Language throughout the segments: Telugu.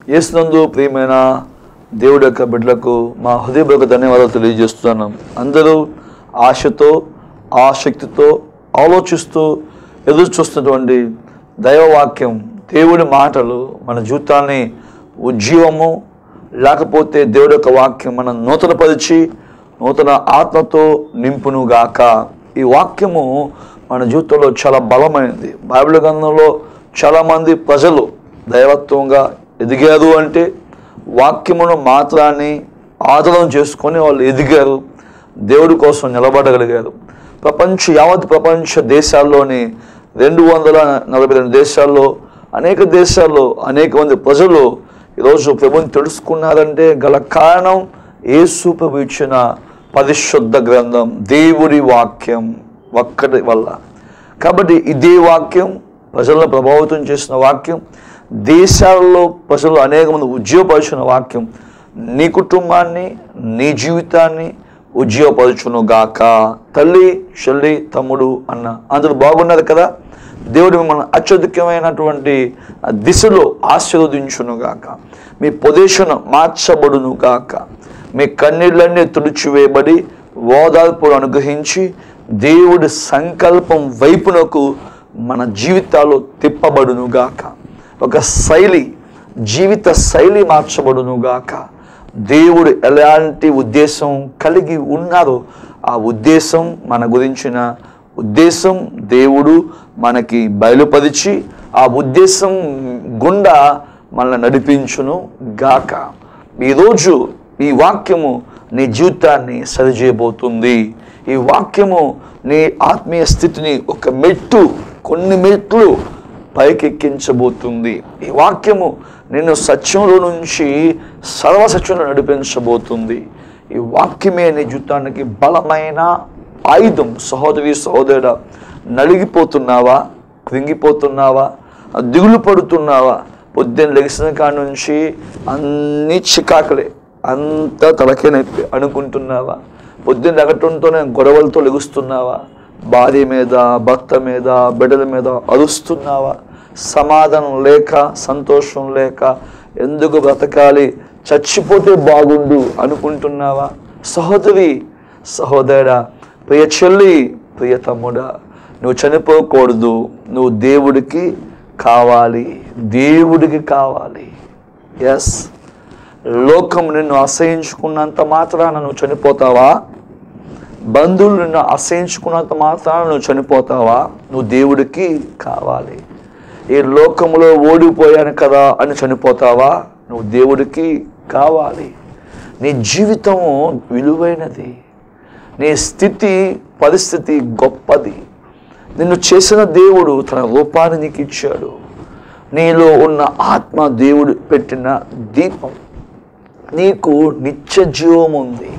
యేసునందు ప్రియమైన దేవుడి యొక్క బిడ్డలకు మా హృదయపూర్వక ధన్యవాదాలు తెలియజేస్తున్నాను అందరూ ఆశతో ఆసక్తితో ఆలోచిస్తూ ఎదురు చూస్తున్నటువంటి దైవవాక్యం దేవుడి మాటలు మన జీవితాన్ని ఉజ్జీవము లేకపోతే దేవుడి యొక్క వాక్యం మనం నూతనపరిచి నూతన ఆత్మతో నింపును గాక ఈ వాక్యము మన జీవితంలో చాలా బలమైనది బైబిల్ గ్రంథంలో చాలామంది ప్రజలు దైవత్వంగా ఎదిగారు అంటే వాక్యమును మాత్రాన్ని ఆధారం చేసుకొని వాళ్ళు ఎదిగారు దేవుడి కోసం నిలబడగలిగారు ప్రపంచ యావత్ ప్రపంచ దేశాల్లోని రెండు వందల నలభై రెండు దేశాల్లో అనేక దేశాల్లో అనేక మంది ప్రజలు ఈరోజు ప్రభుని తెలుసుకున్నారంటే గల కారణం యేసు ప్రభు ఇచ్చిన పరిశుద్ధ గ్రంథం దేవుడి వాక్యం ఒక్కటి వల్ల కాబట్టి ఇదే వాక్యం ప్రజలను ప్రభావితం చేసిన వాక్యం దేశాల్లో ప్రజలు అనేక మంది ఉద్యోగపరిచిన వాక్యం నీ కుటుంబాన్ని నీ జీవితాన్ని ఉద్యోగపరచును గాక తల్లి చెల్లి తమ్ముడు అన్న అందరూ బాగున్నారు కదా దేవుడు మిమ్మల్ని అత్యధికమైనటువంటి దిశలో ఆశీర్వదించును గాక మీ పొజిషన్ మార్చబడును గాక మీ కన్నీళ్ళన్నీ తుడిచివేయబడి ఓదార్పులు అనుగ్రహించి దేవుడి సంకల్పం వైపునకు మన జీవితాలు తిప్పబడును గాక ఒక శైలి జీవిత శైలి మార్చబడును గాక దేవుడు ఎలాంటి ఉద్దేశం కలిగి ఉన్నారో ఆ ఉద్దేశం మన గురించిన ఉద్దేశం దేవుడు మనకి బయలుపరిచి ఆ ఉద్దేశం గుండా మనల్ని నడిపించును గాక ఈరోజు ఈ వాక్యము నీ జీవితాన్ని సరిచేయబోతుంది ఈ వాక్యము నీ ఆత్మీయ స్థితిని ఒక మెట్టు కొన్ని మెట్లు పైకెక్కించబోతుంది ఈ వాక్యము నిన్ను సత్యంలో నుంచి సర్వసత్యంలో నడిపించబోతుంది ఈ వాక్యమే నీ జీవితానికి బలమైన ఆయుధం సహోదరి సహోదరుడ నలిగిపోతున్నావా కృంగిపోతున్నావా దిగులు పడుతున్నావా పొద్దున్న లెగిసిన కాడ నుంచి అన్ని చికాకులే అంతా తలకే నొప్పి అనుకుంటున్నావా పొద్దున్న లెగటంతోనే గొడవలతో లెగుస్తున్నావా భార్య మీద భర్త మీద బిడ్డల మీద అరుస్తున్నావా సమాధానం లేక సంతోషం లేక ఎందుకు బ్రతకాలి చచ్చిపోతే బాగుండు అనుకుంటున్నావా సహోదరి సహోదరా ప్రియ చెల్లి ప్రియ తమ్ముడా నువ్వు చనిపోకూడదు నువ్వు దేవుడికి కావాలి దేవుడికి కావాలి ఎస్ లోకం నిన్ను అసహించుకున్నంత మాత్రాన నువ్వు చనిపోతావా బంధువులు నిన్ను అసహించుకున్నంత మాత్రాన నువ్వు చనిపోతావా నువ్వు దేవుడికి కావాలి ఈ లోకంలో ఓడిపోయాను కదా అని చనిపోతావా నువ్వు దేవుడికి కావాలి నీ జీవితము విలువైనది నీ స్థితి పరిస్థితి గొప్పది నిన్ను చేసిన దేవుడు తన రూపాన్ని నీకు ఇచ్చాడు నీలో ఉన్న ఆత్మ దేవుడు పెట్టిన దీపం నీకు నిత్య జీవం ఉంది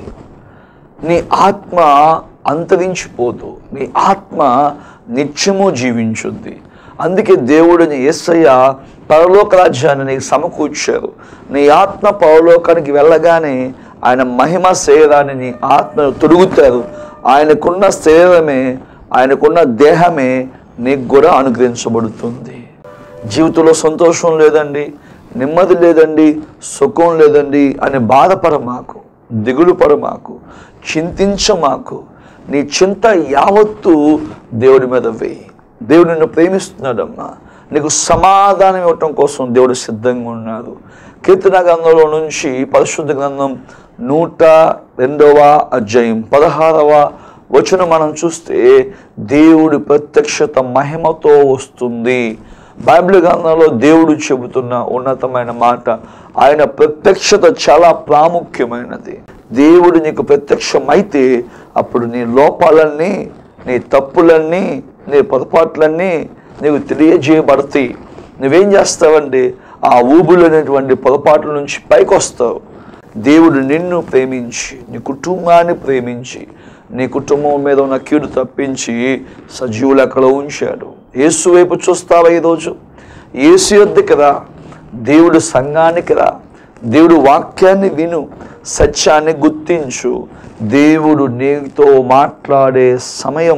నీ ఆత్మ అంతరించిపోదు నీ ఆత్మ నిత్యము జీవించుద్ది అందుకే దేవుడిని యేసయ్య పరలోక రాజ్యాన్ని నీకు సమకూర్చారు నీ ఆత్మ పరలోకానికి వెళ్ళగానే ఆయన మహిమ శరీరాన్ని నీ ఆత్మ తొడుగుతారు ఆయనకున్న శరీరమే ఆయనకున్న దేహమే నీకు కూడా అనుగ్రహించబడుతుంది జీవితంలో సంతోషం లేదండి నెమ్మది లేదండి సుఖం లేదండి అని బాధపడ మాకు దిగులు పడ మాకు చింతించ మాకు నీ చింత యావత్తు దేవుడి మీద వేయి దేవుడు నిన్ను ప్రేమిస్తున్నాడమ్మా నీకు సమాధానం ఇవ్వటం కోసం దేవుడు సిద్ధంగా ఉన్నాడు కీర్తన గ్రంథంలో నుంచి పరిశుద్ధ గ్రంథం నూట రెండవ అధ్యాయం పదహారవ వచనం మనం చూస్తే దేవుడి ప్రత్యక్షత మహిమతో వస్తుంది బైబిల్ గ్రంథంలో దేవుడు చెబుతున్న ఉన్నతమైన మాట ఆయన ప్రత్యక్షత చాలా ప్రాముఖ్యమైనది దేవుడు నీకు ప్రత్యక్షమైతే అప్పుడు నీ లోపాలన్నీ నీ తప్పులన్నీ నీ పొరపాట్లన్నీ నీకు తెలియజేయబడతాయి నువ్వేం చేస్తావంటే ఆ ఊబులైనటువంటి పొరపాట్ల నుంచి పైకి వస్తావు దేవుడు నిన్ను ప్రేమించి నీ కుటుంబాన్ని ప్రేమించి నీ కుటుంబం మీద ఉన్న కీడు తప్పించి సజీవులు అక్కడ ఉంచాడు యేసు వైపు చూస్తావా ఈరోజు యేసు యొద్దకు రా దేవుడు సంఘానికి రా దేవుడు వాక్యాన్ని విను సత్యాన్ని గుర్తించు దేవుడు నీతో మాట్లాడే సమయం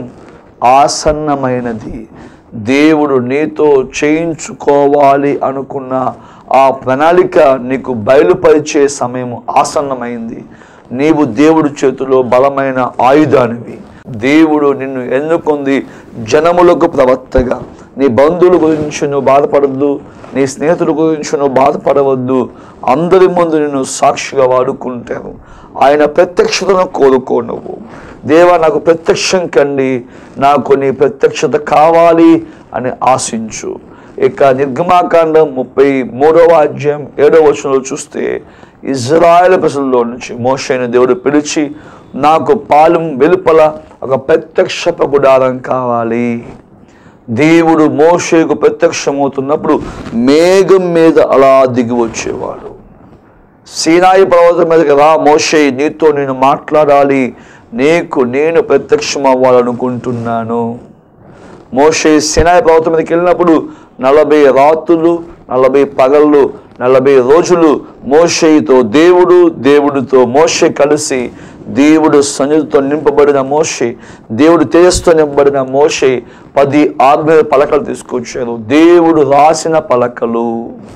ఆసన్నమైనది దేవుడు నీతో చేయించుకోవాలి అనుకున్న ఆ ప్రణాళిక నీకు బయలుపరిచే సమయం ఆసన్నమైంది నీవు దేవుడి చేతిలో బలమైన ఆయుధానివి దేవుడు నిన్ను ఎన్నుకుంది జనములకు ప్రవక్తగా నీ బంధువుల గురించి నువ్వు బాధపడద్దు నీ స్నేహితుల గురించి నువ్వు బాధపడవద్దు అందరి ముందు నిన్ను సాక్షిగా వాడుకుంటాను ఆయన ప్రత్యక్షతను కోరుకో నువ్వు దేవా నాకు ప్రత్యక్షం కండి నాకు నీ ప్రత్యక్షత కావాలి అని ఆశించు ఇక నిర్గమాకాండం ముప్పై మూడవ అధ్యాయం ఏడవ వచనంలో చూస్తే ఇజ్రాయెల్ ప్రజల్లో నుంచి మోషైన దేవుడు పిలిచి నాకు పాలెం వెలుపల ఒక ప్రత్యక్షప గుడారం కావాలి దేవుడు మోషేకు ప్రత్యక్షమవుతున్నప్పుడు మేఘం మీద అలా దిగి వచ్చేవాడు సీనాయి పర్వతం మీదకి రా మోషే నీతో నేను మాట్లాడాలి నీకు నేను ప్రత్యక్షం అవ్వాలనుకుంటున్నాను మోషే సినాయి పర్వతం మీదకి వెళ్ళినప్పుడు నలభై రాత్రులు నలభై పగళ్ళు నలభై రోజులు మోషేతో దేవుడు దేవుడితో మోషే కలిసి దేవుడు సన్నిధితో నింపబడిన మోషే దేవుడు తేజస్తో నింపబడిన మోషే పది ఆజ్ఞ పలకలు తీసుకొచ్చారు దేవుడు రాసిన పలకలు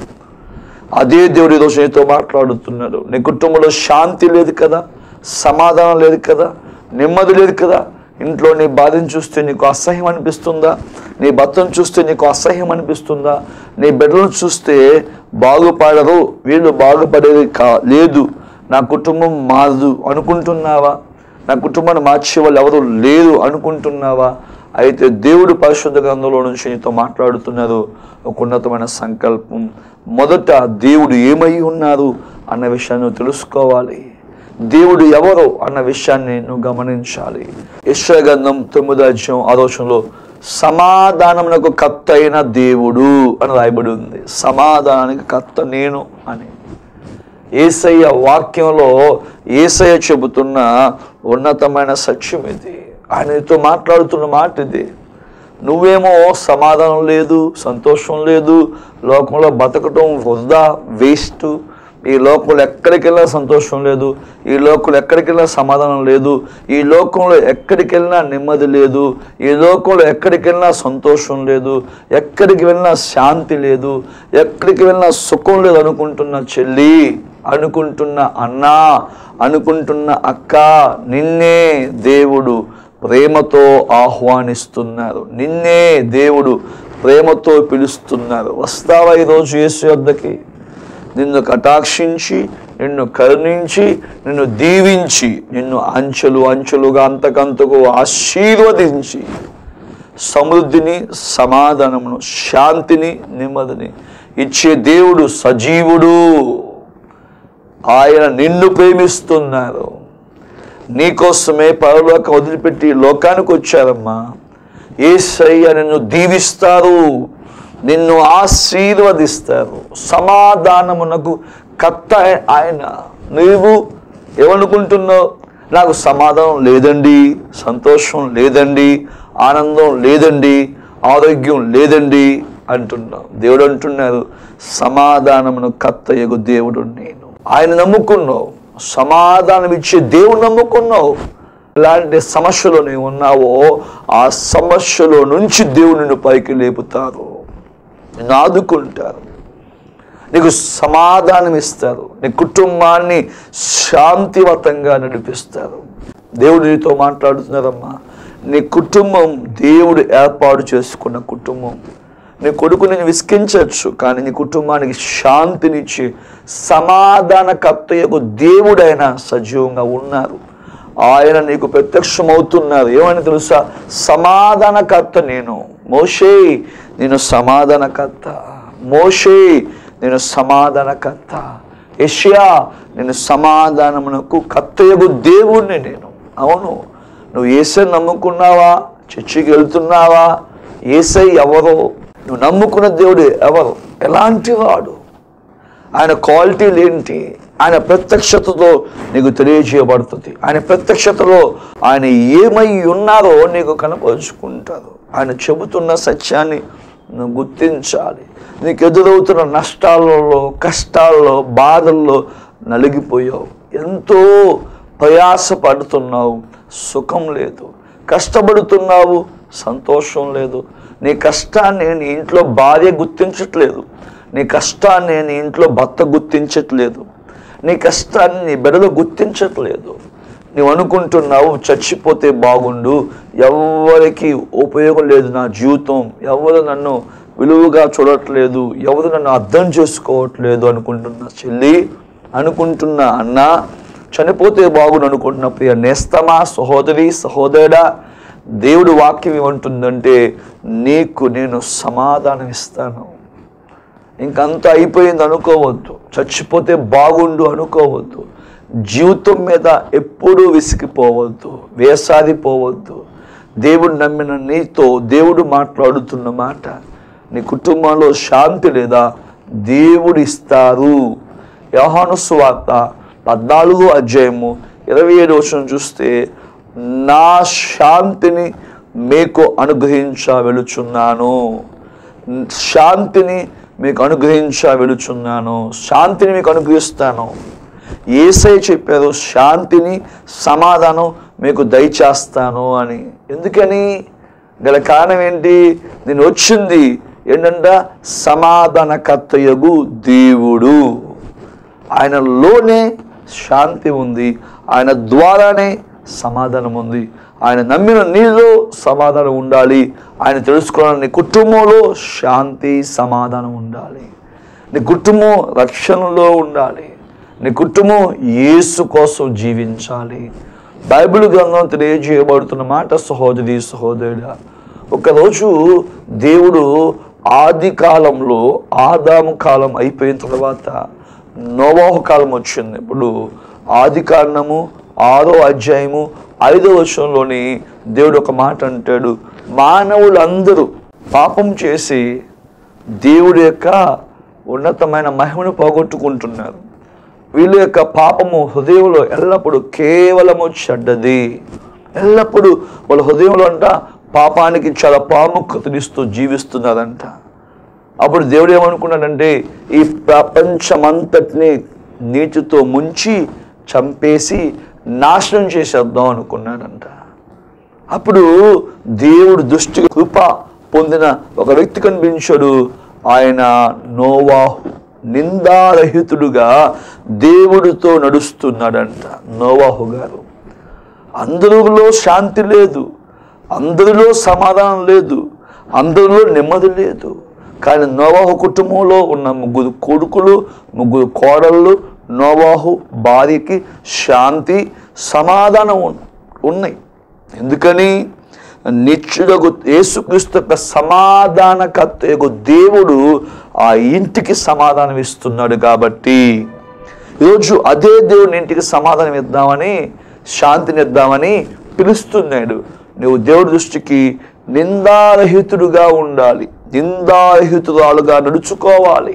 అదే దేవుడు ఈరోజు నీతో మాట్లాడుతున్నాడు నీ కుటుంబంలో శాంతి లేదు కదా సమాధానం లేదు కదా నెమ్మది లేదు కదా ఇంట్లో నీ బాధను చూస్తే నీకు అసహ్యం అనిపిస్తుందా నీ భర్తను చూస్తే నీకు అసహ్యం అనిపిస్తుందా నీ బిడ్డలను చూస్తే బాగుపడరు వీళ్ళు బాగుపడేది కా లేదు నా కుటుంబం మారదు అనుకుంటున్నావా నా కుటుంబాన్ని మార్చే వాళ్ళు ఎవరు లేరు అనుకుంటున్నావా అయితే దేవుడు పరిశుద్ధ గ్రంథంలో నుంచి నీతో మాట్లాడుతున్నారు ఒక ఉన్నతమైన సంకల్పం మొదట దేవుడు ఏమై ఉన్నారు అన్న విషయాన్ని నువ్వు తెలుసుకోవాలి దేవుడు ఎవరు అన్న విషయాన్ని నువ్వు గమనించాలి యశ్వగంధం తొమ్మిదో అధ్యాయం ఆలోచనలో సమాధానమునకు కర్త అయిన దేవుడు అని రాయబడి ఉంది సమాధానానికి కర్త నేను అని ఏసయ్య వాక్యంలో ఏసయ్య చెబుతున్న ఉన్నతమైన సత్యం ఇది ఆయనతో మాట్లాడుతున్న మాట ఇది నువ్వేమో సమాధానం లేదు సంతోషం లేదు లోకంలో బతకటం వృధా వేస్ట్ ఈ లోకంలో ఎక్కడికి వెళ్ళినా సంతోషం లేదు ఈ లోకంలో ఎక్కడికి వెళ్ళినా సమాధానం లేదు ఈ లోకంలో ఎక్కడికి వెళ్ళినా నెమ్మది లేదు ఈ లోకంలో ఎక్కడికి వెళ్ళినా సంతోషం లేదు ఎక్కడికి వెళ్ళినా శాంతి లేదు ఎక్కడికి వెళ్ళినా సుఖం లేదు అనుకుంటున్న చెల్లి అనుకుంటున్న అన్నా అనుకుంటున్న అక్క నిన్నే దేవుడు ప్రేమతో ఆహ్వానిస్తున్నారు నిన్నే దేవుడు ప్రేమతో పిలుస్తున్నారు వస్తావా ఈరోజు యేసు వద్దకి నిన్ను కటాక్షించి నిన్ను కరుణించి నిన్ను దీవించి నిన్ను అంచెలు అంచెలుగా అంతకంతకు ఆశీర్వదించి సమృద్ధిని సమాధానమును శాంతిని నెమ్మదిని ఇచ్చే దేవుడు సజీవుడు ఆయన నిన్ను ప్రేమిస్తున్నారు నీకోసమే పరలోకం వదిలిపెట్టి లోకానికి వచ్చారమ్మా ఏసయ్య నిన్ను దీవిస్తారు నిన్ను ఆశీర్వదిస్తారు సమాధానమునకు కర్త ఆయన నీవు ఏమనుకుంటున్నావు నాకు సమాధానం లేదండి సంతోషం లేదండి ఆనందం లేదండి ఆరోగ్యం లేదండి అంటున్నావు దేవుడు అంటున్నారు సమాధానమును కర్తయ్యకు దేవుడు నేను ఆయన నమ్ముకున్నావు సమాధానం ఇచ్చే దేవుడు నమ్ముకున్నావు ఎలాంటి సమస్యలో నీవు ఉన్నావో ఆ సమస్యలో నుంచి దేవుడు నిన్ను పైకి లేపుతారు నిన్ను ఆదుకుంటారు నీకు సమాధానం ఇస్తారు నీ కుటుంబాన్ని శాంతివతంగా నడిపిస్తారు దేవుడు నీతో మాట్లాడుతున్నారమ్మా నీ కుటుంబం దేవుడు ఏర్పాటు చేసుకున్న కుటుంబం నీ కొడుకు నేను విసికించవచ్చు కానీ నీ కుటుంబానికి శాంతినిచ్చి సమాధానకర్త యొక్క దేవుడైన సజీవంగా ఉన్నారు ఆయన నీకు ప్రత్యక్షమవుతున్నారు ఏమని తెలుసా సమాధానకర్త నేను మోషే నేను సమాధానకర్త మోషే నేను సమాధానకర్త యష్యా నేను సమాధానమునకు కర్తయ్యకు దేవుణ్ణి నేను అవును నువ్వు ఏసై నమ్ముకున్నావా చర్చికి వెళ్తున్నావా ఏసై ఎవరో నువ్వు నమ్ముకున్న దేవుడు ఎవరు ఎలాంటి వాడు ఆయన క్వాలిటీలు ఏంటి ఆయన ప్రత్యక్షతతో నీకు తెలియజేయబడుతుంది ఆయన ప్రత్యక్షతలో ఆయన ఏమై ఉన్నారో నీకు కనపరుచుకుంటారు ఆయన చెబుతున్న సత్యాన్ని నువ్వు గుర్తించాలి నీకు ఎదురవుతున్న నష్టాలలో కష్టాల్లో బాధల్లో నలిగిపోయావు ఎంతో ప్రయాసపడుతున్నావు సుఖం లేదు కష్టపడుతున్నావు సంతోషం లేదు నీ కష్టాన్ని నీ ఇంట్లో భార్య గుర్తించట్లేదు నీ కష్టాన్ని నీ ఇంట్లో భర్త గుర్తించట్లేదు నీ కష్టాన్ని నీ బిడ్డలు గుర్తించట్లేదు నువ్వు అనుకుంటున్నావు చచ్చిపోతే బాగుండు ఎవరికి ఉపయోగం లేదు నా జీవితం ఎవరు నన్ను విలువగా చూడట్లేదు ఎవరు నన్ను అర్థం చేసుకోవట్లేదు అనుకుంటున్నా చెల్లి అనుకుంటున్నా అన్న చనిపోతే బాగుండు అనుకుంటున్న ప్రియ నేస్తమా సహోదరి సహోదరుడా దేవుడు వాక్యం ఏమంటుందంటే నీకు నేను సమాధానం ఇస్తాను ఇంకంతా అయిపోయింది అనుకోవద్దు చచ్చిపోతే బాగుండు అనుకోవద్దు జీవితం మీద ఎప్పుడూ విసిగిపోవద్దు వేసాదిపోవద్దు దేవుడు నమ్మిన నీతో దేవుడు మాట్లాడుతున్న మాట నీ కుటుంబంలో శాంతి లేదా దేవుడు ఇస్తారు యోహాను సువార్త పద్నాలుగు అధ్యాయము ఇరవై ఏడు వచ్చిన చూస్తే నా శాంతిని మీకు అనుగ్రహించ వెలుచున్నాను శాంతిని మీకు అనుగ్రహించ వెలుచున్నాను శాంతిని మీకు అనుగ్రహిస్తాను ఏసై చెప్పారు శాంతిని సమాధానం మీకు దయచేస్తాను అని ఎందుకని గల కారణం ఏంటి నేను వచ్చింది ఏంటంట సమాధానకర్తయగు దేవుడు ఆయనలోనే శాంతి ఉంది ఆయన ద్వారానే సమాధానం ఉంది ఆయన నమ్మిన నీలో సమాధానం ఉండాలి ఆయన తెలుసుకోవాలని నీ కుటుంబంలో శాంతి సమాధానం ఉండాలి నీ కుటుంబం రక్షణలో ఉండాలి నీ కుటుంబం యేసు కోసం జీవించాలి బైబిల్ గ్రంథం తెలియజేయబడుతున్న మాట సహోదరి సహోదరుడా ఒకరోజు దేవుడు ఆది కాలంలో ఆదాము కాలం అయిపోయిన తర్వాత నోవాహు కాలం వచ్చింది ఇప్పుడు ఆది కారణము ఆరో అధ్యాయము ఐదో వచనంలోని దేవుడు ఒక మాట అంటాడు మానవులందరూ పాపం చేసి దేవుడి యొక్క ఉన్నతమైన మహిమను పోగొట్టుకుంటున్నారు వీళ్ళ యొక్క పాపము హృదయంలో ఎల్లప్పుడూ కేవలము చెడ్డది ఎల్లప్పుడూ వాళ్ళ హృదయంలో అంట పాపానికి చాలా ప్రాముఖ్యతనిస్తూ జీవిస్తున్నారంట అప్పుడు దేవుడు ఏమనుకున్నాడంటే ఈ ప్రపంచమంతటిని నీటితో ముంచి చంపేసి నాశనం చేసేద్దాం అనుకున్నాడంట అప్పుడు దేవుడు దృష్టి కృప పొందిన ఒక వ్యక్తి కనిపించాడు ఆయన నోవాహు నిందారహితుడుగా దేవుడితో నడుస్తున్నాడంట నోవాహు గారు అందరిలో శాంతి లేదు అందరిలో సమాధానం లేదు అందరిలో నెమ్మది లేదు కానీ నోవాహు కుటుంబంలో ఉన్న ముగ్గురు కొడుకులు ముగ్గురు కోడళ్ళు నోవాహు భార్యకి శాంతి సమాధానం ఉన్- ఉన్నాయి ఎందుకని నిత్యుడగు యేసుక్రీస్తు యొక్క సమాధానకర్త యొక్క దేవుడు ఆ ఇంటికి సమాధానం ఇస్తున్నాడు కాబట్టి ఈరోజు అదే దేవుని ఇంటికి సమాధానం ఇద్దామని శాంతిని ఇద్దామని పిలుస్తున్నాడు నువ్వు దేవుడి దృష్టికి నిందారహితుడుగా ఉండాలి నిందారహితురాలుగా నడుచుకోవాలి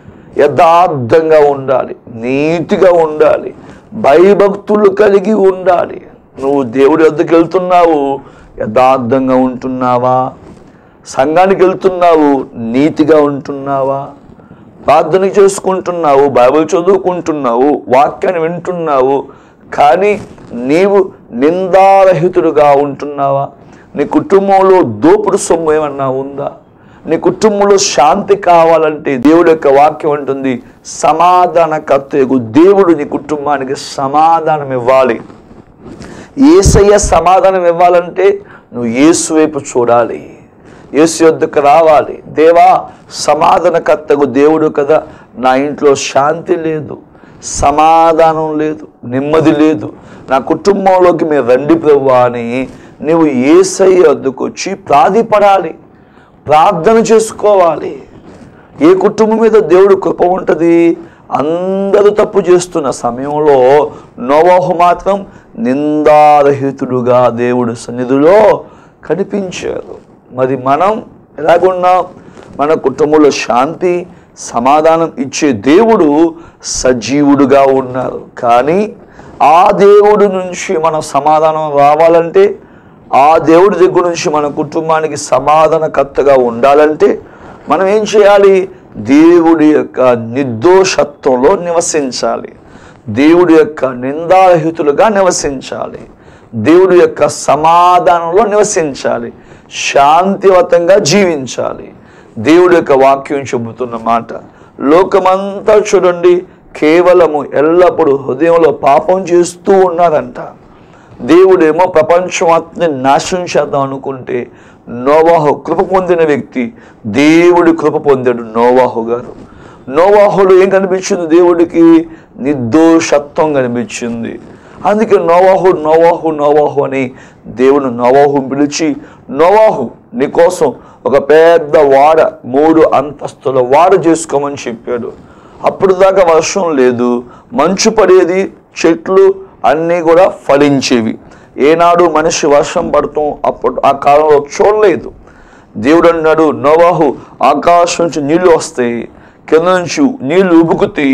యథార్థంగా ఉండాలి నీతిగా ఉండాలి భయభక్తులు కలిగి ఉండాలి నువ్వు దేవుడి వద్దకు వెళ్తున్నావు యథార్థంగా ఉంటున్నావా సంఘానికి వెళ్తున్నావు నీతిగా ఉంటున్నావా ప్రార్థన చేసుకుంటున్నావు బైబిల్ చదువుకుంటున్నావు వాక్యాన్ని వింటున్నావు కానీ నీవు నిందారహితుడుగా ఉంటున్నావా నీ కుటుంబంలో దోపుడు సొమ్ము ఏమన్నా ఉందా నీ కుటుంబంలో శాంతి కావాలంటే దేవుడి యొక్క వాక్యం ఉంటుంది సమాధానకర్తకు దేవుడు నీ కుటుంబానికి సమాధానం ఇవ్వాలి ఏసయ్య సమాధానం ఇవ్వాలంటే నువ్వు యేసు వైపు చూడాలి యేసు యొద్దకు రావాలి దేవా సమాధానకర్తకు దేవుడు కదా నా ఇంట్లో శాంతి లేదు సమాధానం లేదు నెమ్మది లేదు నా కుటుంబంలోకి మీరు రండి ప్రభు అని నువ్వు ఏసయ్య వద్దకు వచ్చి ప్రాధిపడాలి ప్రార్థన చేసుకోవాలి ఏ కుటుంబం మీద దేవుడు కృప ఉంటుంది అందరూ తప్పు చేస్తున్న సమయంలో నోవాహు మాత్రం నిందారహితుడుగా దేవుడు సన్నిధిలో కనిపించారు మరి మనం ఎలాగున్నాం మన కుటుంబంలో శాంతి సమాధానం ఇచ్చే దేవుడు సజీవుడుగా ఉన్నారు కానీ ఆ దేవుడి నుంచి మనం సమాధానం రావాలంటే ఆ దేవుడి దగ్గర నుంచి మన కుటుంబానికి సమాధానకర్తగా ఉండాలంటే మనం ఏం చేయాలి దేవుడి యొక్క నిర్దోషత్వంలో నివసించాలి దేవుడి యొక్క నిందారహితులుగా నివసించాలి దేవుడి యొక్క సమాధానంలో నివసించాలి శాంతివతంగా జీవించాలి దేవుడి యొక్క వాక్యం చెబుతున్న మాట లోకమంతా చూడండి కేవలము ఎల్లప్పుడూ హృదయంలో పాపం చేస్తూ ఉన్నారంట దేవుడేమో ప్రపంచమాత్ని నాశనం చేద్దాం అనుకుంటే నోవాహు కృప పొందిన వ్యక్తి దేవుడి కృప పొందాడు నోవాహు గారు నోవాహులో ఏం కనిపించింది దేవుడికి నిర్దోషత్వం కనిపించింది అందుకే నోవాహు నోవాహు నోవాహు అని దేవుడు నోవాహుని పిలిచి నోవాహు నీకోసం ఒక పెద్ద వాడ మూడు అంతస్తుల వాడ చేసుకోమని చెప్పాడు అప్పుడు దాకా వర్షం లేదు మంచు పడేది చెట్లు అన్నీ కూడా ఫలించేవి ఏనాడు మనిషి వర్షం పడటం అప్పుడు ఆ కాలంలో చూడలేదు దేవుడు అన్నాడు నోవాహు ఆకాశం నుంచి నీళ్లు వస్తాయి కింద నుంచి నీళ్లు ఉబుకుతాయి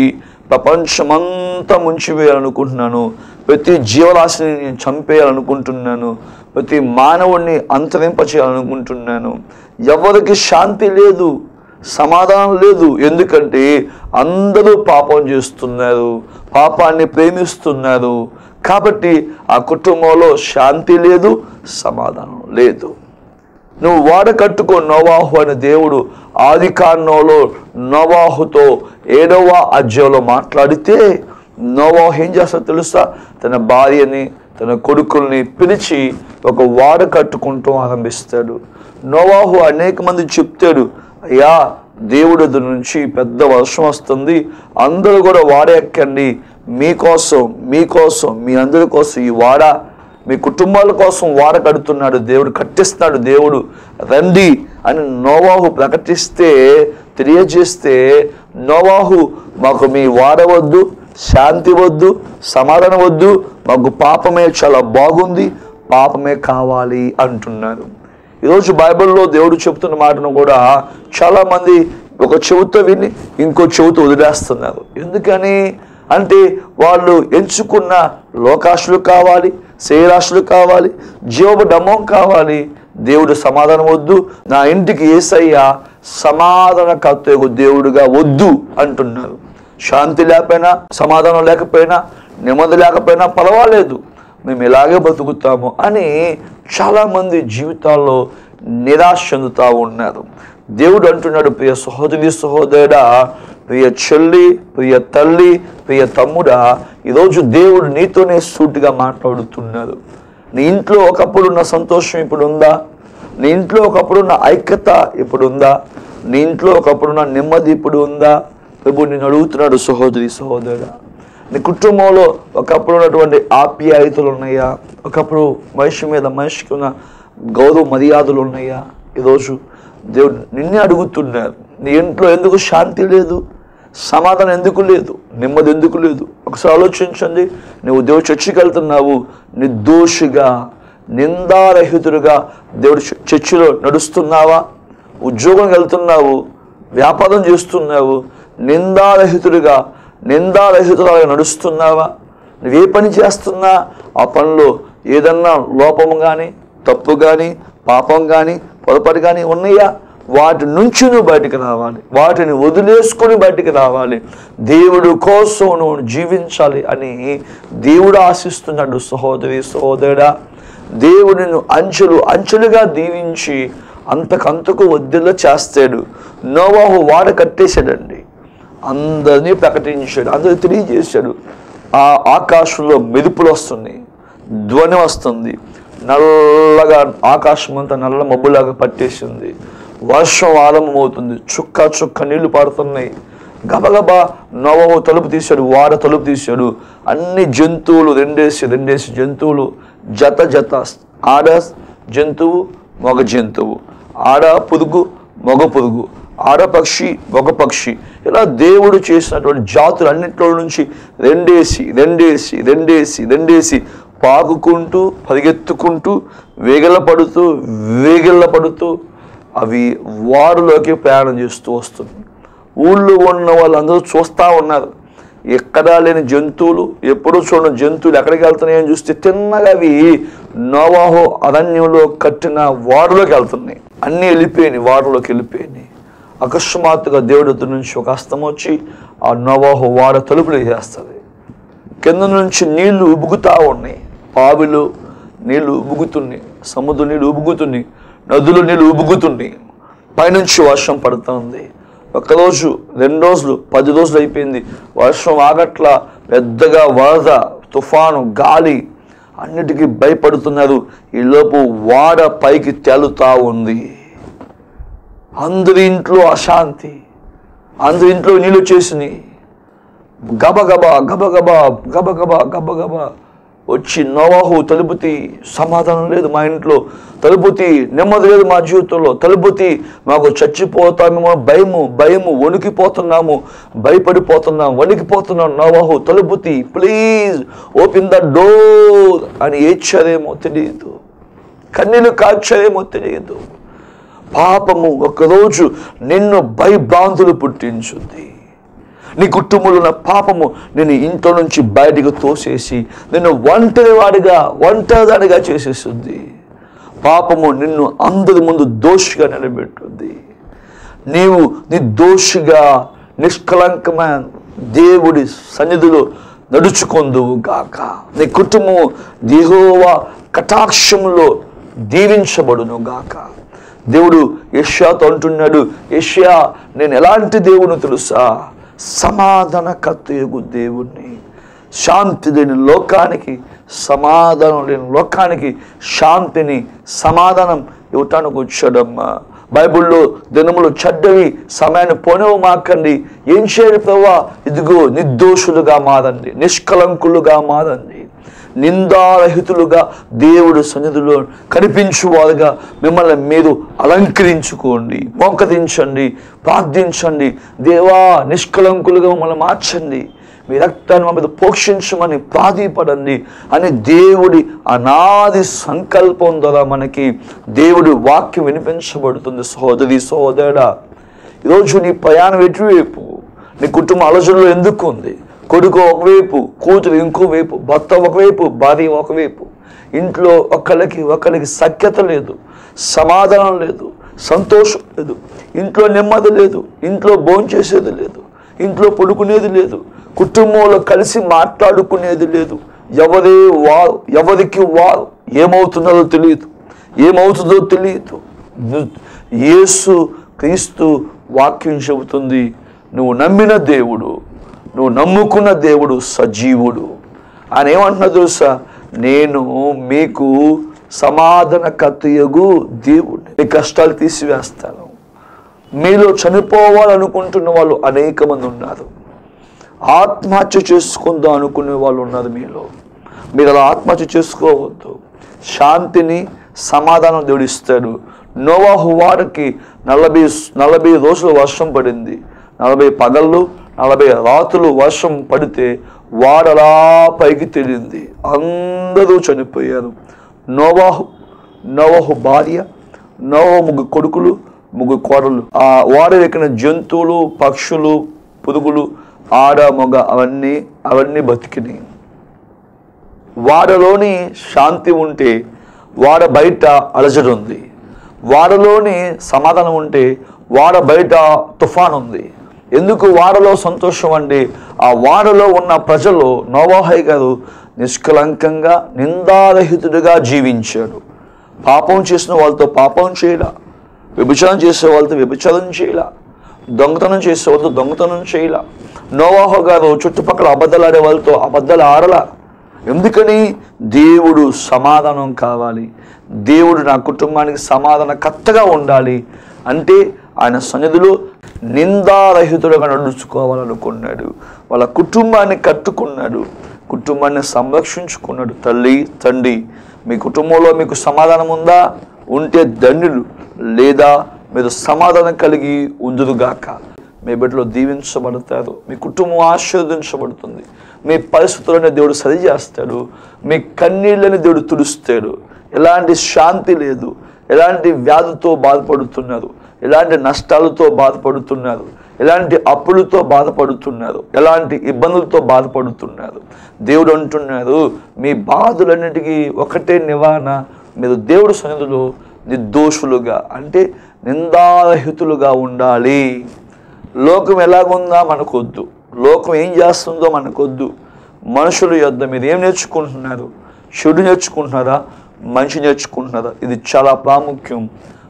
ప్రపంచమంతా ముంచివేయాలనుకుంటున్నాను ప్రతి జీవరాశిని నేను చంపేయాలనుకుంటున్నాను ప్రతి మానవుణ్ణి అంతరింపచేయాలనుకుంటున్నాను ఎవరికి శాంతి లేదు సమాధానం లేదు ఎందుకంటే అందరూ పాపం చేస్తున్నారు పాపాన్ని ప్రేమిస్తున్నారు కాబట్టి ఆ కుటుంబంలో శాంతి లేదు సమాధానం లేదు నువ్వు వాడ కట్టుకో నోవాహు అనే దేవుడు ఆది కాండంలో నోవాహుతో ఏడవ అధ్యాయంలో మాట్లాడితే నోవాహు ఏం చేస్తాడో తెలుసా తన భార్యని తన కొడుకుల్ని పిలిచి ఒక వాడ కట్టుకుంటూ ఆరంభిస్తాడు నోవాహు అనేక మంది చెప్తాడు అయ్యా దేవుడి ఎదురు నుంచి పెద్ద వర్షం వస్తుంది అందరూ కూడా వాడ ఎక్కండి మీకోసం మీకోసం మీ అందరి కోసం ఈ వాడ మీ కుటుంబాల కోసం వాడ కడుతున్నాడు దేవుడు కట్టిస్తున్నాడు దేవుడు రండి అని నోవాహు ప్రకటిస్తే తెలియజేస్తే నోవాహు మాకు మీ వాడ వద్దు శాంతి వద్దు సమాధానం వద్దు మాకు పాపమే చాలా బాగుంది పాపమే కావాలి అంటున్నారు ఈరోజు బైబిల్లో దేవుడు చెప్తున్న మాటను కూడా చాలామంది ఒక చెవుతో విని ఇంకో చెవుతో వదిలేస్తున్నారు ఎందుకని అంటే వాళ్ళు ఎంచుకున్న లోకాశులు కావాలి శరీరాశులు కావాలి జీవపు డమ్మం కావాలి దేవుడు సమాధానం వద్దు నా ఇంటికి ఏసయ్య సమాధానకర్త యొక్క దేవుడుగా వద్దు అంటున్నారు శాంతి లేకపోయినా సమాధానం లేకపోయినా నెమ్మది లేకపోయినా పర్వాలేదు మేము ఇలాగే బతుకుతాము అని చాలామంది జీవితాల్లో నిరాశ చెందుతూ ఉన్నారు దేవుడు అంటున్నాడు ప్రియ సహోదరి సహోదరుడా ప్రియ చెల్లి ప్రియ తల్లి ప్రియ తమ్ముడా ఈరోజు దేవుడు నీతోనే సూటిగా మాట్లాడుతున్నారు నీ ఇంట్లో ఒకప్పుడు ఉన్న సంతోషం ఇప్పుడు ఉందా నీ ఇంట్లో ఒకప్పుడు ఉన్న ఐక్యత ఇప్పుడు ఉందా నీ ఇంట్లో ఒకప్పుడు ఉన్న నెమ్మది ఇప్పుడు ఉందా ప్రభు నేను అడుగుతున్నాడు సహోదరి సహోదరుడా నీ కుటుంబంలో ఒకప్పుడు ఉన్నటువంటి ఆప్యాయతలు ఉన్నాయా ఒకప్పుడు మనిషి మీద మనిషికి ఉన్న గౌరవ మర్యాదలు ఉన్నాయా ఈరోజు దేవుడు నిన్నే అడుగుతున్నారు నీ ఇంట్లో ఎందుకు శాంతి లేదు సమాధానం ఎందుకు లేదు నెమ్మది ఎందుకు లేదు ఒకసారి ఆలోచించండి నువ్వు దేవుడు చర్చికి వెళ్తున్నావు నిర్దోషిగా నిందారహితుడుగా దేవుడు చ- చర్చిలో నడుస్తున్నావా ఉద్యోగం వెళ్తున్నావు వ్యాపారం చేస్తున్నావు నిందారహితుడిగా నిందారహితులుగా నడుస్తున్నావా నువ్వే పని చేస్తున్నా ఆ పనిలో ఏదన్నా లోపము కానీ తప్పు కానీ పాపం కానీ పొరపాటు కానీ ఉన్నాయా వాటి నుంచి నువ్వు బయటికి రావాలి వాటిని వదిలేసుకొని బయటికి రావాలి దేవుడు కోసం నువ్వు జీవించాలి అని దేవుడు ఆశిస్తున్నాడు సహోదరి సహోదరుడా దేవుడు నిన్ను అంచెలు అంచెలుగా దీవించి అంతకంతకు వద్దిలో చేస్తాడు నోవాహు వాడ కట్టేశాడండి అందరినీ ప్రకటించాడు అందరికి తెలియజేశాడు ఆ ఆకాశంలో మెరుపులు వస్తున్నాయి ధ్వని వస్తుంది నల్లగా ఆకాశం అంతా నల్ల మబ్బులాగా పట్టేసింది వర్షం ఆరంభమవుతుంది చుక్క చుక్క నీళ్లు పడుతున్నాయి గబగబా నవము తలుపు తీశాడు వాడ తలుపు తీశాడు అన్ని జంతువులు రెండేసి రెండేసి జంతువులు జత జత ఆడ జంతువు మగ జంతువు ఆడ పురుగు మగ పురుగు ఆడపక్షి మగ పక్షి ఇలా దేవుడు చేసినటువంటి జాతులు అన్నింటిలో నుంచి రెండేసి రెండేసి రెండేసి రెండేసి పాకుకుంటూ పరిగెత్తుకుంటూ వేగల పడుతూ వేగిళ్ళ పడుతూ అవి వారులోకి ప్రయాణం చేస్తూ వస్తుంది ఊళ్ళో ఉన్న వాళ్ళందరూ చూస్తూ ఉన్నారు ఎక్కడా లేని జంతువులు ఎప్పుడూ చూడని జంతువులు ఎక్కడికి వెళ్తున్నాయని చూస్తే తిన్నగా అవి నోవాహో అరణ్యంలో కట్టిన వాడలోకి వెళ్తున్నాయి అన్నీ వెళ్ళిపోయినాయి వాడలోకి వెళ్ళిపోయినాయి అకస్మాత్తుగా దేవుడి వద్ద నుంచి ఒక హస్తం వచ్చి ఆ నోవాహో వాడ తలుపులు వేసేస్తుంది కింద నుంచి నీళ్లు ఉబుకుతా ఉన్నాయి బావిలు నీళ్లు ఉబుకుతున్నాయి సముద్రం నీళ్లు ఉబుకుతున్నాయి నదులు నీళ్లు ఉబుకుతున్నాయి పైనుంచి వర్షం పడుతుంది ఒక రోజు రెండు రోజులు పది రోజులు అయిపోయింది వర్షం ఆగట్ల పెద్దగా వరద తుఫాను గాలి అన్నిటికీ భయపడుతున్నారు ఈలోపు వాడ పైకి తేలుతా ఉంది అందరి ఇంట్లో అశాంతి అందరి ఇంట్లో నీళ్ళు చేసినాయి గబగబా గబగబా గబగబా గబగబా వచ్చి నోవాహు తలుపుతి సమాధానం లేదు మా ఇంట్లో తలుపుతి నెమ్మది లేదు మా జీవితంలో తలుపుతి మాకు చచ్చిపోతామేమో భయము భయము వణికిపోతున్నాము భయపడిపోతున్నాం వణికిపోతున్నాం నోవాహు తలుపుతి ప్లీజ్ ఓపెన్ ద డోర్ అని ఏడ్చారేమో తెలియదు కన్నీళ్ళు కాచారేమో తెలియదు పాపము ఒకరోజు నిన్ను భయభ్రాంతులు పుట్టించుద్ది నీ కుటుంబంలో ఉన్న పాపము నేను ఇంట్లో నుంచి బయటకు తోసేసి నిన్ను ఒంటరి వాడిగా ఒంటరిదానిగా చేసేస్తుంది పాపము నిన్ను అందరి ముందు దోషిగా నిలబెట్టుద్ది నీవు నిర్దోషిగా నిష్కలంకమైన దేవుడి సన్నిధిలో నడుచుకొందువు గాక నీ కుటుంబం దేహోవా కటాక్షంలో దీవించబడును గాక దేవుడు యష్యాతో అంటున్నాడు యష్యా నేను ఎలాంటి దేవుని తెలుసా సమాధాన కత్తయగు దేవుణ్ణి శాంతి లేని లోకానికి సమాధానం లేని లోకానికి శాంతిని సమాధానం ఇవ్వటానికి వచ్చాడమ్మా బైబిల్లో దినములు చెడ్డవి సమయాన్ని పోనివ్వ మాకండి ఏం చేయాలి ప్రభా ఇదిగో నిర్దోషులుగా మారండి నిష్కలంకులుగా మారండి నిందారహితులుగా దేవుడు సన్నిధిలో కనిపించువారుగా మిమ్మల్ని మీరు అలంకరించుకోండి మోకరించండి ప్రార్థించండి దేవా నిష్కలంకులుగా మమ్మల్ని మార్చండి మీ రక్తాన్ని మా మీద పోషించమని ప్రాధీపడండి అని దేవుడి అనాది సంకల్పం ద్వారా మనకి దేవుడి వాక్యం వినిపించబడుతుంది సహోదరి సహోదరుడా ఈరోజు నీ ప్రయాణం ఎటువైపు నీ కుటుంబ ఆలోచనలో ఎందుకు ఉంది కొడుకు ఒకవైపు కూతురు ఇంకోవైపు భర్త ఒకవైపు భార్య ఒకవైపు ఇంట్లో ఒకళ్ళకి ఒకళ్ళకి సఖ్యత లేదు సమాధానం లేదు సంతోషం లేదు ఇంట్లో నెమ్మది లేదు ఇంట్లో భోంచేసేది లేదు ఇంట్లో పడుకునేది లేదు కుటుంబంలో కలిసి మాట్లాడుకునేది లేదు ఎవరే వారు ఎవరికి వారు ఏమవుతున్నదో తెలియదు ఏమవుతుందో తెలియదు యేసు క్రీస్తు వాక్యం చెబుతుంది నువ్వు నమ్మిన దేవుడు నువ్వు నమ్ముకున్న దేవుడు సజీవుడు ఆయన ఏమంటున్నా తెలుసా నేను మీకు సమాధాన కత్తయగు దేవుడిని మీ కష్టాలు తీసివేస్తాను మీలో చనిపోవాలనుకుంటున్న వాళ్ళు అనేక మంది ఉన్నారు ఆత్మహత్య చేసుకుందాం అనుకునే వాళ్ళు ఉన్నారు మీలో మీరు అలా ఆత్మహత్య చేసుకోవద్దు శాంతిని సమాధానం దేవుడు ఇస్తాడు నోవాహు వారికి నలభై నలభై రోజులు వర్షం పడింది నలభై పగళ్ళు నలభై రాత్రులు వర్షం పడితే వాడలా పైకి తెలియంది అందరూ చనిపోయారు నోవాహు నోవాహు భార్య నోవాహు ముగ్గురు కొడుకులు ముగ్గురు కోడలు ఆ వాడ ఎక్కిన జంతువులు పక్షులు పురుగులు ఆడ మొగ అవన్నీ అవన్నీ బతికినాయి వాడలోని శాంతి ఉంటే వాడ బయట అలజడి ఉంది వాడలోని సమాధానం ఉంటే వాడ బయట తుఫాన్ ఉంది ఎందుకు వాడలో సంతోషం అంటే ఆ వాడలో ఉన్న ప్రజలు నోవాహయ్ గారు నిష్కలంకంగా నిందారహితుడిగా జీవించాడు పాపం చేసిన వాళ్ళతో పాపం చేయలా వ్యభిచారం చేసే వాళ్ళతో వ్యభిచారం చేయలా దొంగతనం చేసే వాళ్ళతో దొంగతనం చేయలా నోవాహో గారు చుట్టుపక్కల అబద్ధాలు ఆడే వాళ్ళతో అబద్ధాలు ఆడలా ఎందుకని దేవుడు సమాధానం కావాలి దేవుడు నా కుటుంబానికి సమాధాన కర్తగా ఉండాలి అంటే ఆయన సన్నిధిలో నిందారహితుడుగా నడుచుకోవాలనుకున్నాడు వాళ్ళ కుటుంబాన్ని కట్టుకున్నాడు కుటుంబాన్ని సంరక్షించుకున్నాడు తల్లి తండ్రి మీ కుటుంబంలో మీకు సమాధానం ఉందా ఉంటే దండ్రులు లేదా మీరు సమాధానం కలిగి ఉందురుగాక మీ బిడ్డలో దీవించబడతారు మీ కుటుంబం ఆశీర్వదించబడుతుంది మీ పరిస్థితులను దేవుడు సరి చేస్తాడు మీ కన్నీళ్ళని దేవుడు తుడుస్తాడు ఎలాంటి శాంతి లేదు ఎలాంటి వ్యాధితో బాధపడుతున్నారు ఎలాంటి నష్టాలతో బాధపడుతున్నారు ఎలాంటి అప్పులతో బాధపడుతున్నారు ఎలాంటి ఇబ్బందులతో బాధపడుతున్నారు దేవుడు అంటున్నారు మీ బాధలన్నిటికీ ఒకటే నివారణ మీరు దేవుడు సన్నిధిలో నిర్దోషులుగా అంటే నిందారహితులుగా ఉండాలి లోకం ఎలాగుందా మనకొద్దు లోకం ఏం చేస్తుందో మనకొద్దు మనుషుల యొద్ద మీరు ఏం నేర్చుకుంటున్నారు చెడు నేర్చుకుంటున్నారా మంచి నేర్చుకుంటున్నారా ఇది చాలా ప్రాముఖ్యం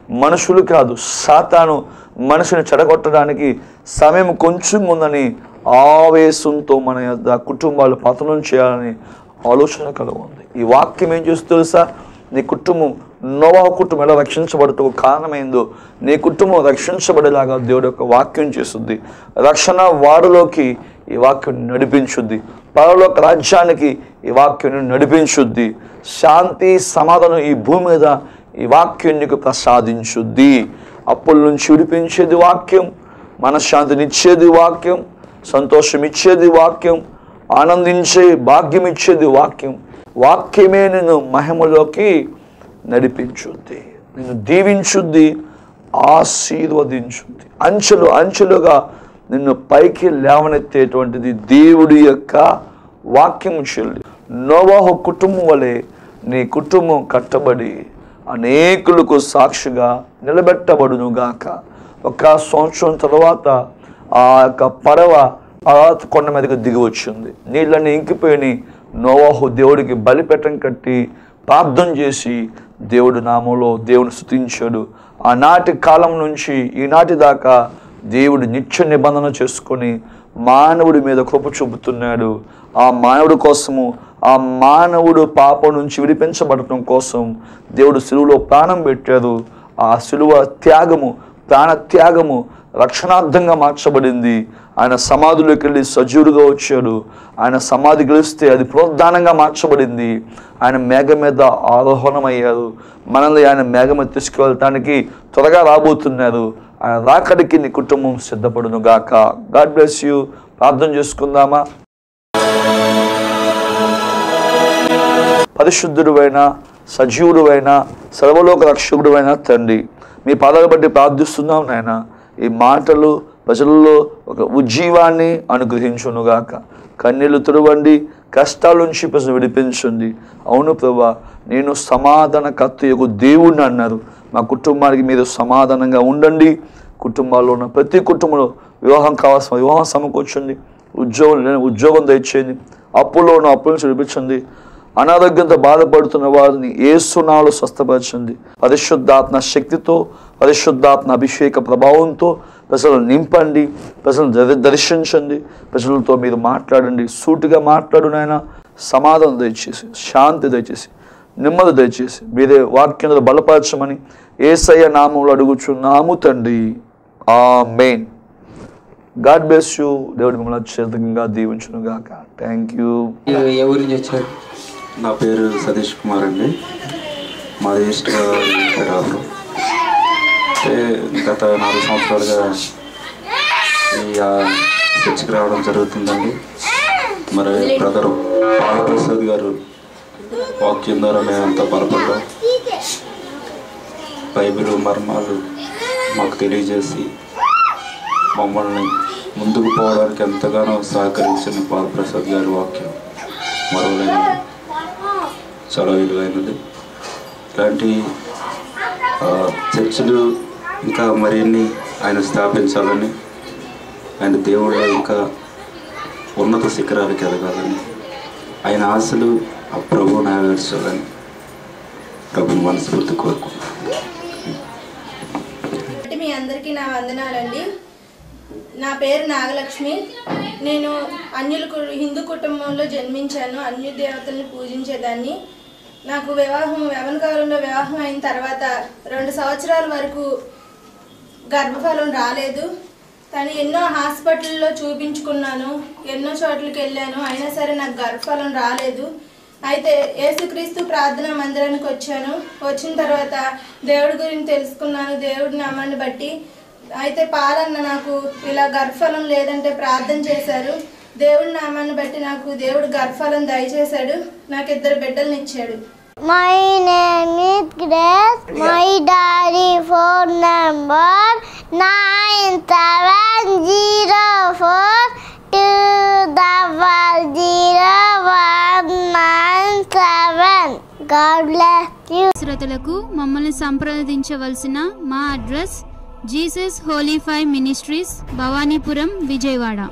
మనుషులు కాదు సాతాను మనిషిని చెడగొట్టడానికి సమయం కొంచెం ఉందని ఆవేశంతో మన యొక్క కుటుంబాలు పతనం చేయాలని ఆలోచన కలిగి ఉంది ఈ వాక్యం ఏం చేస్తూ తెలుసా నీ కుటుంబం నోవా కుటుంబం ఎలా రక్షించబడుతూ కారణమైందో నీ కుటుంబం రక్షించబడేలాగా దేవుడు యొక్క వాక్యం చేస్తుంది రక్షణ వారిలోకి ఈ వాక్యం నడిపించుద్ది పరలోక రాజ్యానికి ఈ వాక్యం నిన్ను నడిపించుద్ది శాంతి సమాధానం ఈ భూమి మీద ఈ వాక్యం నీకు ప్రసాదించుద్ది అప్పుల నుంచి విడిపించేది వాక్యం మనశ్శాంతినిచ్చేది వాక్యం సంతోషం ఇచ్చేది వాక్యం ఆనందించే భాగ్యం ఇచ్చేది వాక్యం వాక్యమే నిన్ను మహిమలోకి నడిపించుద్ది నిన్ను దీవించుద్ది ఆశీర్వదించుద్ది అంచెలు అంచెలుగా నిన్ను పైకి లేవనెత్తేటువంటిది దేవుడి యొక్క వాక్యము చెల్లి నోవాహు కుటుంబం వలె నీ కుటుంబం కట్టబడి అనేకులకు సాక్షిగా నిలబెట్టబడును గాక ఒక సంవత్సరం తర్వాత ఆ యొక్క పడవ ఆ కొండ మీదకి దిగి వచ్చింది నీళ్ళని ఇంకిపోయి నోవాహు దేవుడికి బలిపెట్టం కట్టి ప్రార్థన చేసి దేవుడి నామంలో దేవుని స్థుతించాడు ఆనాటి కాలం నుంచి ఈనాటి దాకా దేవుడు నిత్య నిబంధన చేసుకొని మానవుడి మీద కృప చూపుతున్నాడు ఆ మానవుడి కోసము ఆ మానవుడు పాపం నుంచి విడిపించబడటం కోసం దేవుడు సిలువలో ప్రాణం పెట్టారు ఆ సిలువ త్యాగము ప్రాణ త్యాగము రక్షణార్థంగా మార్చబడింది ఆయన సమాధిలోకి వెళ్ళి సజీవుడుగా వచ్చాడు ఆయన సమాధి గెలిస్తే అది పునరుద్ధానంగా మార్చబడింది ఆయన మేఘ మీద ఆరోహణమయ్యారు మనల్ని ఆయన మేఘ మీద తీసుకువెళ్ళటానికి త్వరగా రాబోతున్నారు ఆయన రాకడికి నీ కుటుంబం సిద్ధపడును గాక గాడ్ బ్లెస్ యూ ప్రార్థన చేసుకుందామా పరిశుద్ధుడువైన సజీవుడువైన సర్వలోక రక్షకుడువైన తండ్రి మీ పాదాలు బట్టి ప్రార్థిస్తున్నాం నాయన ఈ మాటలు ప్రజల్లో ఒక ఉజ్జీవాన్ని అనుగ్రహించునుగాక కన్నీళ్లు తుడవండి కష్టాల నుంచి ప్రజలు విడిపించండి అవును ప్రభా నేను సమాధాన కర్తయ్యకు దేవుణ్ణి అన్నారు మా కుటుంబానికి మీరు సమాధానంగా ఉండండి కుటుంబాల్లో ఉన్న ప్రతి కుటుంబంలో వివాహం కావాల్సిన వివాహం సమకూర్చండి ఉద్యోగం లేని ఉద్యోగం దయచేయండి అప్పులో ఉన్న అప్పుల నుంచి విడిపించండి అనారోగ్యంతో బాధపడుతున్న వారిని ఏసునాలు స్వస్థపరచండి పరిశుద్ధాత్మ శక్తితో పరిశుద్ధాత్మ అభిషేక ప్రభావంతో ప్రజలను నింపండి ప్రజలను దరి- దర్శించండి ప్రజలతో మీరు మాట్లాడండి సూటిగా మాట్లాడు నాయన సమాధానం దయచేసి శాంతి దయచేసి నెమ్మది దయచేసి మీరే వాక్యంలో బలపరచమని ఏసయ్య నామంలో అడుగుచున్నాము తండ్రి ఆ మెయిన్ గాడ్ బ్లెస్ యూ దేవుడి మిమ్మల్ని అత్యధికంగా దీవించును గాక థ్యాంక్ యూ ఏ ఊరి నుంచి వచ్చారు నా పేరు సతీష్ కుమార్ అండి మాది ఈస్ట్ రాదు అంటే గత నాలుగు సంవత్సరాలుగా ఈ ఆ, చర్చికి రావడం జరుగుతుందండి మరి బ్రదర్ ప్రసాద్ గారు వాక్యం ద్వారా మేమంతా బలపడ్డాం బైబిల్ మర్మాలు మాకు తెలియజేసి మమ్మల్ని ముందుకు పోవడానికి ఎంతగానో సహకరించిన బాలప్రసాద్ గారి వాక్యం మరవలేనిది చాలా విలువైనది ఇలాంటి ఆ, చర్చిలు ఇంకా మరిన్ని ఆయన స్థాపించాలని ఆయన దేవుడు ఇంకా ఉన్నత శిఖరాలకు ఎదగాలని ఆయన ఆశలు ఆ ప్రభువు నెరవేర్చాలని ప్రభు మనస్ఫూర్తి కోరుకుంటున్నాను అంటే మీ అందరికీ నా వందనాలండి నా పేరు నాగలక్ష్మి నేను అన్యుల కు- హిందూ కుటుంబంలో జన్మించాను అన్య దేవతల్ని పూజించేదాన్ని నాకు వివాహం యవన కాలంలో వివాహం అయిన తర్వాత రెండు సంవత్సరాల వరకు గర్భఫలం రాలేదు కానీ ఎన్నో హాస్పిటల్లో చూపించుకున్నాను ఎన్నో చోట్లకి వెళ్ళాను అయినా సరే నాకు గర్భఫలం రాలేదు అయితే యేసుక్రీస్తు ప్రార్థనా మందిరానికి వచ్చాను వచ్చిన తర్వాత దేవుడి గురించి తెలుసుకున్నాను దేవుడి నామాన్ని బట్టి అయితే పాలన్న నాకు ఇలా గర్భఫలం లేదంటే ప్రార్థన చేశారు దేవుడి నామాన్ని బట్టి నాకు దేవుడు గర్భఫలం దయచేశాడు నాకు ఇద్దరు బిడ్డల్ని ఇచ్చాడు My name is Grace. My daddy phone number nine seven zero four two double zero one nine seven. God bless you. శ్రోతలకు మమ్మల్ని సంప్రదించవలసిన మా address Jesus holy five ministries Bhavanipuram Vijayawada